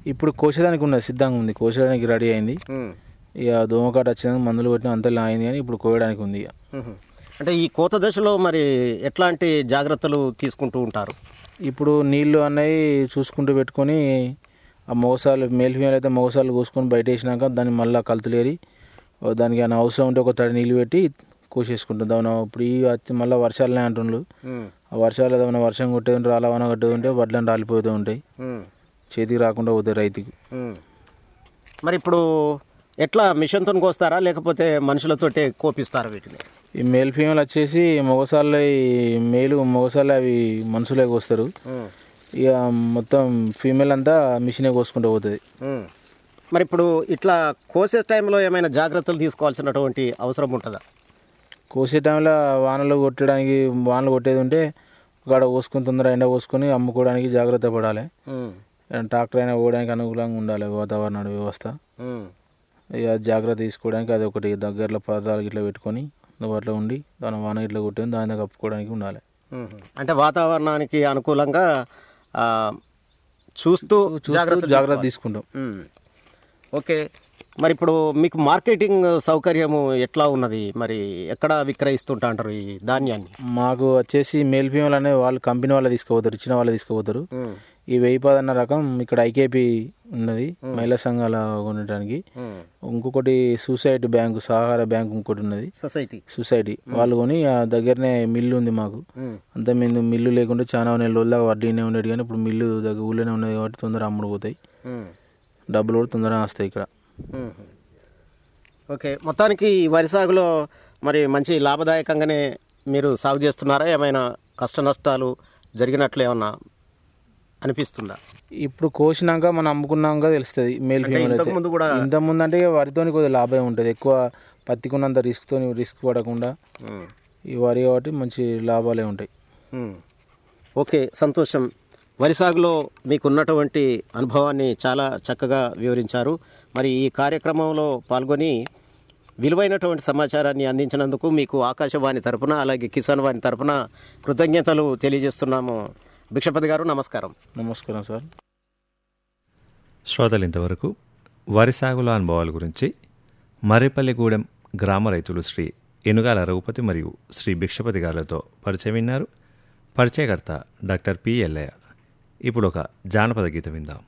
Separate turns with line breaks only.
ఇప్పుడు కోసేదానికి ఉన్నది సిద్ధంగా ఉంది కోసేయడానికి రెడీ అయింది ఇక దోమకాట వచ్చిందని మందులు కొట్టిన అంతా అయింది కానీ ఇప్పుడు కోయడానికి ఉంది ఇక
మ్మ్. అంటే ఈ కోత దశలో మరి ఎట్లాంటి జాగ్రత్తలు తీసుకుంటూ ఉంటారు
ఇప్పుడు నీళ్లు అన్నవి చూసుకుంటూ పెట్టుకొని ఆ మోసాలు మేల్ ఫీమేల్ అయితే మోసాలు కోసుకొని బయట వేసినాక దాన్ని మళ్ళీ కలుతులేరి ఓ దానికి ఏమైనా అవసరం ఉంటే ఒక తడి నీళ్ళు పెట్టి కోసేసుకుంటాం దాని ఇప్పుడు ఈ వచ్చి మళ్ళీ వర్షాలనే అంటుండ్రు ఆ వర్షాలు ఏదైనా వర్షం కొట్టేది ఉంటే రాలవన కొట్టేది ఉంటే వడ్లను రాలిపోతూ ఉంటాయి చేతికి రాకుండా పోతాయి రైతుకి
మరి ఇప్పుడు ఎట్లా మిషన్తో కోస్తారా లేకపోతే మనుషులతోటే కోపిస్తారా వీటిని
ఈ మేల్ ఫీమేల్ వచ్చేసి మొగసాలు మేలు మొగసాలు అవి మనుషులే కోస్తారు ఇక మొత్తం ఫీమేల్ అంతా మిషనే కోసుకుంటూ పోతుంది
మరి ఇప్పుడు ఇట్లా కోసే టైంలో ఏమైనా జాగ్రత్తలు తీసుకోవాల్సినటువంటి అవసరం ఉంటుందా
కోసే టైంలో వానలు కొట్టడానికి వానలు కొట్టేది ఉంటే అక్కడ పోసుకొని తొందర ఎండ పోసుకొని అమ్ముకోవడానికి జాగ్రత్త పడాలి ట్రాక్టర్ అయినా పోవడానికి అనుకూలంగా ఉండాలి వాతావరణ వ్యవస్థ ఇక జాగ్రత్త తీసుకోవడానికి అది ఒకటి దగ్గరలో పదార్థాలు ఇట్లా పెట్టుకొని అందుబాటులో ఉండి దాని వాన ఇట్లా కొట్టేది దాని దగ్గర కప్పుకోవడానికి ఉండాలి
అంటే వాతావరణానికి అనుకూలంగా ఆ, చూస్తూ జాగ్రత్త
జాగ్రత్త తీసుకుంటాం
మ్మ్. ఓకే మరి ఇప్పుడు మీకు మార్కెటింగ్ సౌకర్యము ఎట్లా ఉన్నది మరి ఎక్కడ విక్రయిస్తుంటా అంటారు ఈ ధాన్యాన్ని
మాకు వచ్చేసి మేల్ ఫీమేల్ అనేది వాళ్ళు కంపెనీ వాళ్ళు తీసుకుపోతారు ఇచ్చిన వాళ్ళు తీసుకుపోతారు ఈ వెయ్యి పదన్న రకం ఇక్కడ ఐకేపీ ఉన్నది మహిళా సంఘాల కొనడానికి ఇంకొకటి సూసైడ్ బ్యాంకు సహకార బ్యాంకు ఇంకోటి ఉన్నది
సొసైటీ
సొసైటీ వాళ్ళు కొని ఆ దగ్గరనే మిల్లు ఉంది మాకు అంత మేము మిల్లు లేకుండా చాలా నెల రోజుల వడ్డీనే ఉండేది కానీ ఇప్పుడు మిల్లు దగ్గర ఊళ్ళోనే ఉన్నది కాబట్టి తొందర అమ్ముడు పోతాయి డబ్బులు కూడా తొందరగా వస్తాయి ఇక్కడ
ఓకే మొత్తానికి ఈ వరి సాగులో మరి మంచి లాభదాయకంగానే మీరు సాగు చేస్తున్నారా ఏమైనా కష్ట నష్టాలు జరిగినట్లు ఏమన్నా అనిపిస్తుందా
ఇప్పుడు కోసినాక మనం అమ్ముకున్నాక తెలుస్తుంది మేల్ ఫీమేల్ అయితే
ఇంతకుముందు కూడా
ఇంత ముందు అంటే ఇక వరితోని కొద్దిగా లాభం ఉంటుంది ఎక్కువ పత్తికున్నంత రిస్క్తో రిస్క్ పడకుండా ఈ వరి కాబట్టి మంచి లాభాలే ఉంటాయి
మ్మ్. ఓకే సంతోషం వరి సాగులో మీకున్నటువంటి అనుభవాన్ని చాలా చక్కగా వివరించారు మరి ఈ కార్యక్రమంలో పాల్గొని విలువైనటువంటి సమాచారాన్ని అందించినందుకు మీకు ఆకాశవాణి తరపున అలాగే కిసాన్ వాణి తరపున కృతజ్ఞతలు తెలియజేస్తున్నాము భిక్షపతి గారు నమస్కారం
నమస్కారం సార్
శ్రోతలు ఇంతవరకు వరి సాగులో అనుభవాల గురించి మర్రిపల్లిగూడెం గ్రామ రైతులు శ్రీ ఎనుగాల రఘుపతి మరియు శ్రీ భిక్షపతి గారులతో పరిచయం విన్నారు పరిచయకర్త డాక్టర్ పి ఎల్లయ్య ఇప్పుడు ఒక జానపద గీతం విందాం